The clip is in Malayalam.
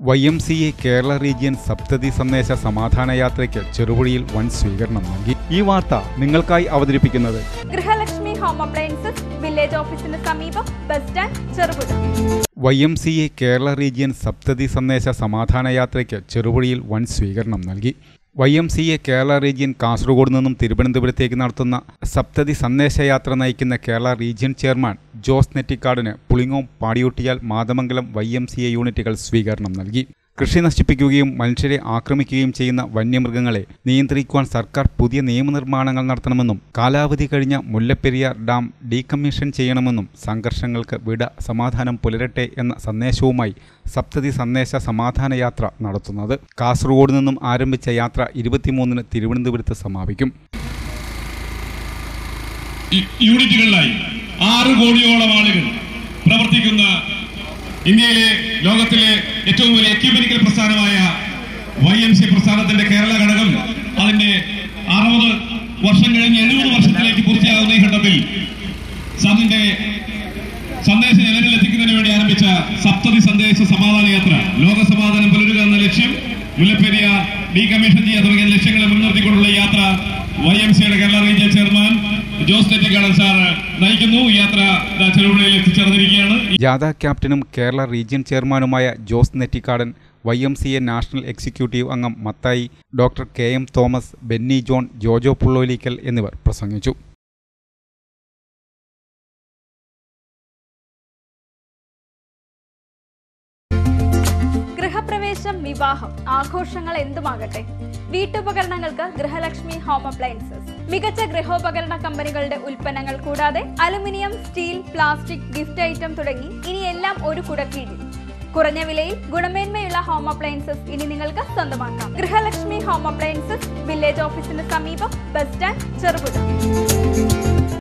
Y M C A Kerala region സപ്തതി സന്ദേശ സമാധാന യാത്രയ്ക്ക് ചെറുപുഴയിൽ വൻ സ്വീകരണം നൽകി ഈ വാർത്ത നിങ്ങൾക്കായി അവതരിപ്പിക്കുന്നത് ഗൃഹലക്ഷ്മി ഹോം അപ്ലയൻസസ് വില്ലേജ് ഓഫീസിന് സമീപം bus stand Cherupuzha Y M C A Kerala region സപ്തതി സന്ദേശ സമാധാന യാത്രയ്ക്ക് ചെറുപുഴയിൽ വൻ സ്വീകരണം നൽകി Y M C A Kerala region Kasaragod നിന്നും തിരുവനന്തപുരത്തേക്ക് നടത്തുന്ന സപ്തതി സന്ദേശയാത്ര നയിക്കുന്ന കേരള റീജിയൻ ചെയർമാൻ ജോസ് നെറ്റിക്കാടിന് Pulingome Padiyottiyal Mathamangalam Y M C A യൂണിറ്റുകൾ സ്വീകരണം നൽകി കൃഷി നശിപ്പിക്കുകയും മനുഷ്യരെ ആക്രമിക്കുകയും ചെയ്യുന്ന വന്യമൃഗങ്ങളെ നിയന്ത്രിക്കുവാൻ സർക്കാർ പുതിയ നിയമനിർമ്മാണങ്ങൾ നടത്തണമെന്നും കാലാവധി കഴിഞ്ഞ മുല്ലപ്പെരിയാർ ഡാം ഡീകമ്മീഷൻ ചെയ്യണമെന്നും സംഘർഷങ്ങൾക്ക് വിട സമാധാനം പുലരട്ടെ എന്ന സന്ദേശവുമായി സപ്തതി സന്ദേശ സമാധാന യാത്ര നടത്തുന്നത് കാസർഗോഡ് നിന്നും ആരംഭിച്ച യാത്ര ഇരുപത്തിമൂന്നിന് തിരുവനന്തപുരത്ത് സമാപിക്കും യു- യൂണിറ്റുകളിലായി ആറ് കോടിയോളം ആളുകൾ പ്രവർത്തിക്കുന്ന ഇന്ത്യയിലെ ലോകത്തിലെ ഏറ്റവും വലിയ എക്യുമെനിക്കൽ പ്രസ്ഥാനമായ വൈ എം സി പ്രസ്ഥാനത്തിന്റെ കേരള ഘടകം അതിന്റെ അറുപത് വർഷം കഴിഞ്ഞ് എഴുപത് വർഷത്തിലേക്ക് പൂർത്തിയാകുന്ന ഈ ഘട്ടത്തിൽ അതിന്റെ സന്ദേശം ജനങ്ങളിൽ എത്തിക്കുന്നതിന് വേണ്ടി ആരംഭിച്ച സപ്തതി സന്ദേശ സമാധാന യാത്ര ലോക സമാധാനം പുലരുക എന്ന ലക്ഷ്യം മുല്ലപ്പെരിയാർ ഡീകമ്മീഷൻ ചെയ്യുക തുടങ്ങിയ ലക്ഷ്യങ്ങളെ മുൻനിർത്തിക്കൊണ്ടുള്ള ഈ യാത്ര വൈ എം സിയുടെ Kerala region chairman Jose Nettikkadan sir നയിക്കുന്നു ഈ യാത്ര ദാ ചെറുപുഴയിൽ എത്തിച്ചേർന്നിരിക്കുകയാണ് ജാഥ ക്യാപ്റ്റനും കേരള റീജിയൻ ചെയർമാനുമായ Jose Nettikkadan Y M C A national executive അംഗം Mathai doctor K M Thomas Benny John Jojo Pullolikkal എന്നിവർ പ്രസംഗിച്ചു ഗൃഹപ്രവേശം വിവാഹം ആഘോഷങ്ങൾ എന്തുമാകട്ടെ വീട്ടുപകരണങ്ങൾക്ക് ഗൃഹലക്ഷ്മി ഹോം അപ്ലയൻസസ് മികച്ച ഗൃഹോപകരണ കമ്പനികളുടെ ഉൽപ്പന്നങ്ങൾ കൂടാതെ aluminium steel plastic gift item തുടങ്ങി ഇനി എല്ലാം ഒരു കുടക്കീഴിൽ കുറഞ്ഞ വിലയിൽ ഗുണമേന്മയുള്ള ഹോം അപ്ലയൻസസ് ഇനി നിങ്ങൾക്ക് സ്വന്തമാക്കാം ഗൃഹലക്ഷ്മി ഹോം അപ്ലയൻസസ് വില്ലേജ് ഓഫീസിന് സമീപം ബസ് സ്റ്റാൻഡ് ചെറുപുഴ